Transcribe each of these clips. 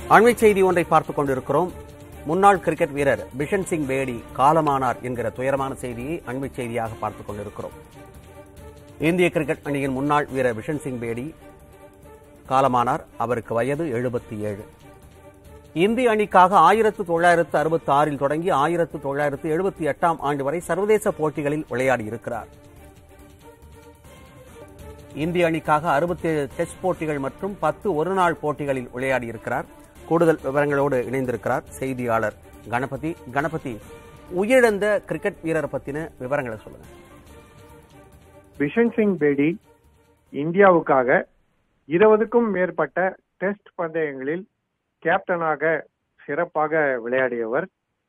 அண்மைச் செய்தி ஒன்றை பார்த்துக் கொண்டிருக்கிறோம் முன்னாள் கிரிக்கெட் வீரர் பிஷன் சிங் பேடி காலமானார் என்கிற துயரமான செய்தியை அண்மைச் செய்தியாக பார்த்துக் கொண்டிருக்கிறோம் இந்திய கிரிக்கெட் அணியின் முன்னாள் வீரர் பிஷன் சிங் பேடி காலமானார் அவருக்கு வயது எழுபத்தி ஏழு இந்திய அணிக்காக ஆயிரத்து தொள்ளாயிரத்து அறுபத்தி ஆறில் தொடங்கி ஆயிரத்து தொள்ளாயிரத்து எழுபத்தி எட்டாம் ஆண்டு வரை சர்வதேச போட்டிகளில் விளையாடியிருக்கிறார் இந்திய அணிக்காக அறுபத்தி ஏழு டெஸ்ட் போட்டிகள் மற்றும் பத்து ஒருநாள் போட்டிகளில் விளையாடியிருக்கிறார் கூடுதல் விவரங்களோடு இணைந்திருக்கிறார் செய்தியாளர் கணபதி கணபதி உயிரிழந்த கிரிக்கெட் வீரரை பத்தின விவரங்களை சொல்லுங்க பிஷன் சிங் பேடி இந்தியாவுக்காக இருபதுக்கும் மேற்பட்ட டெஸ்ட் பந்தயங்களில் கேப்டனாக சிறப்பாக விளையாடியவர்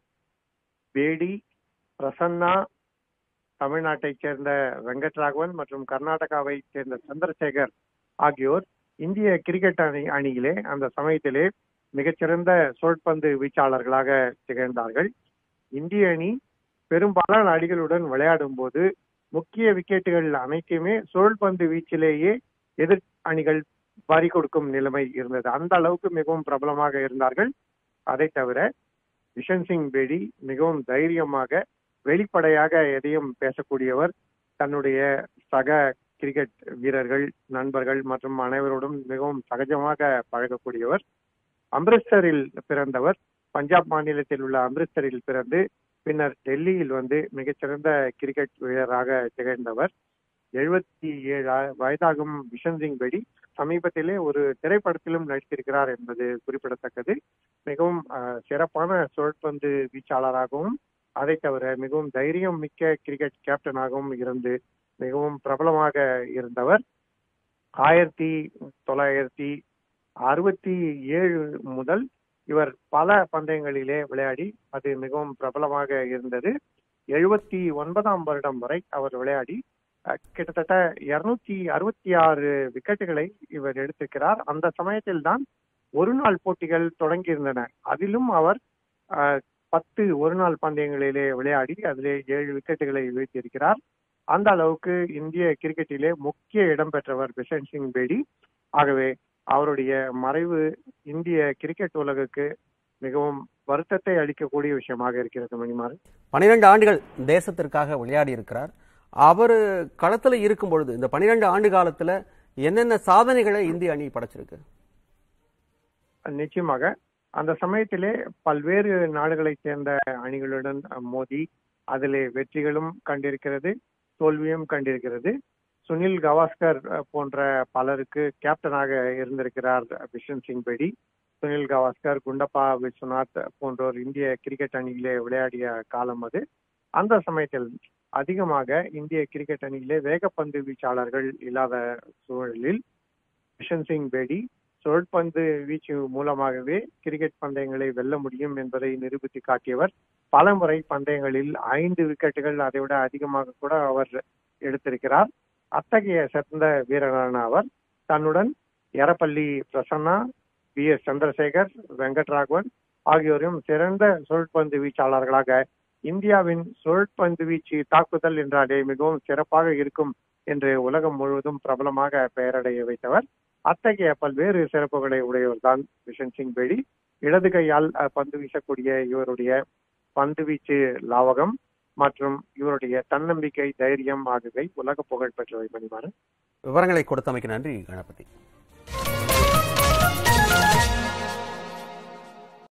பேடி பிரசன்னா தமிழ்நாட்டைச் சேர்ந்த வெங்கட்ராகவன் மற்றும் கர்நாடகாவைச் சேர்ந்த சந்திரசேகர் ஆகியோர் இந்திய கிரிக்கெட் அணி அணியிலே அந்த சமயத்திலே மிகச்சிறந்த சுழற்பந்து வீச்சாளர்களாக திகழ்ந்தார்கள் இந்திய அணி பெரும்பாலான அணிகளுடன் விளையாடும் போது முக்கிய விக்கெட்டுகள் அனைத்துமே சுழற்பந்து வீச்சிலேயே எதிர் அணிகள் பறி கொடுக்கும் நிலைமை இருந்தது அந்த அளவுக்கு மிகவும் பிரபலமாக இருந்தார்கள் அதை தவிர விஷன் சிங் பேடி மிகவும் தைரியமாக வெளிப்படையாக எதையும் பேசக்கூடியவர் தன்னுடைய சக கிரிக்கெட் வீரர்கள் நண்பர்கள் மற்றும் அனைவரோடும் மிகவும் சகஜமாக பழகக்கூடியவர் அம்ரிஸ்டரில் பிறந்தவர் பஞ்சாப் மாநிலத்தில் உள்ள அம்ரிஸ்டரில் பிறந்து பின்னர் டெல்லியில் வந்து மிகச்சிறந்த கிரிக்கெட் வீரராக திகழ்ந்தவர் எழுபத்தி ஏழு வயதாகும் விஷன் சிங் பேடி சமீபத்திலே ஒரு திரைப்படத்திலும் நடித்திருக்கிறார் என்பது குறிப்பிடத்தக்கது மிகவும் சிறப்பான சுழற்பந்து வீச்சாளராகவும் அதை தவிர மிகவும் தைரியம் மிக்க கிரிக்கெட் கேப்டனாகவும் இருந்து மிகவும் பிரபலமாக இருந்தவர் ஆயிரத்தி தொள்ளாயிரத்தி அறுபத்தி ஏழு முதல் இவர் பல பந்தயங்களிலே விளையாடி அது மிகவும் பிரபலமாக இருந்தது எழுபத்தி ஒன்பதாம் வருடம் வரை அவர் விளையாடி கிட்டத்தட்ட இருநூத்தி அறுபத்தி ஆறு விக்கெட்டுகளை இவர் எடுத்திருக்கிறார் அந்த சமயத்தில் தான் ஒரு நாள் போட்டிகள் தொடங்கி இருந்தன அதிலும் அவர் பத்து ஒரு நாள் பந்தயங்களிலே விளையாடி அதிலே ஏழு விக்கெட்டுகளை வீழ்த்தியிருக்கிறார் அந்த அளவுக்கு இந்திய கிரிக்கெட்டிலே முக்கிய இடம் பெற்றவர் பிஷன் சிங் பேடி ஆகவே அவருடைய மறைவு இந்திய கிரிக்கெட் உலகுக்கு மிகவும் வருத்தத்தை அளிக்கக்கூடிய விஷயமாக இருக்கிறது மணிமாறன் பனிரெண்டு ஆண்டுகள் தேசத்திற்காக விளையாடி இருக்கிறார் அவர் களத்துல இருக்கும் பொழுது இந்த பனிரெண்டு ஆண்டு காலத்துல என்னென்ன சாதனைகளை இந்திய அணி படைச்சிருக்கு நிச்சயமாக அந்த சமயத்திலே பல்வேறு நாடுகளைச் சேர்ந்த அணிகளுடன் மோதி அதிலே வெற்றிகளும் கண்டிருக்கிறது தோல்வியும் கண்டிருக்கிறது சுனில் கவாஸ்கர் போன்ற பலருக்கு கேப்டனாக இருந்திருக்கிறார் பிஷன் சிங் பேடி சுனில் கவாஸ்கர் குண்டப்பா விஸ்வநாத் போன்றோர் இந்திய கிரிக்கெட் அணியிலே விளையாடிய காலம் அது அந்த சமயத்தில் அதிகமாக இந்திய கிரிக்கெட் அணியிலே வேகப்பந்து வீச்சாளர்கள் இல்லாத சூழலில் பிஷன் சிங் பேடி சுழற்பந்து வீச்சு மூலமாகவே கிரிக்கெட் பந்தயங்களை வெல்ல முடியும் என்பதை நிரூபித்து காட்டியவர் பல முறை பந்தயங்களில் ஐந்து விக்கெட்டுகள் அதை விட அதிகமாக கூட அவர் எடுத்திருக்கிறார் அத்தகைய சிறந்த வீரரான அவர் தன்னுடன் எரப்பள்ளி பிரசன்னா பி எஸ் சந்திரசேகர் வெங்கட்ராகவன் ஆகியோரையும் சிறந்த சுழற்பந்து வீச்சாளர்களாக இந்தியாவின் சுழற்பந்து வீச்சு தாக்குதல் என்றாலே மிகவும் சிறப்பாக இருக்கும் என்று உலகம் முழுவதும் பிரபலமாக பெயரடைய வைத்தவர் அத்தகைய பல்வேறு சிறப்புகளை உடையவர் தான் விஷன் சிங் பேடி இடது கையால் பந்து வீசக்கூடிய இவருடைய பந்து வீச்சு லாவகம் மற்றும் இவருடைய தன்னம்பிக்கை தைரியம் ஆகியவை உலக புகழ் பெற்றவை மணிமாறன் விவரங்களை கொடுத்தமைக்கு நன்றி கணபதி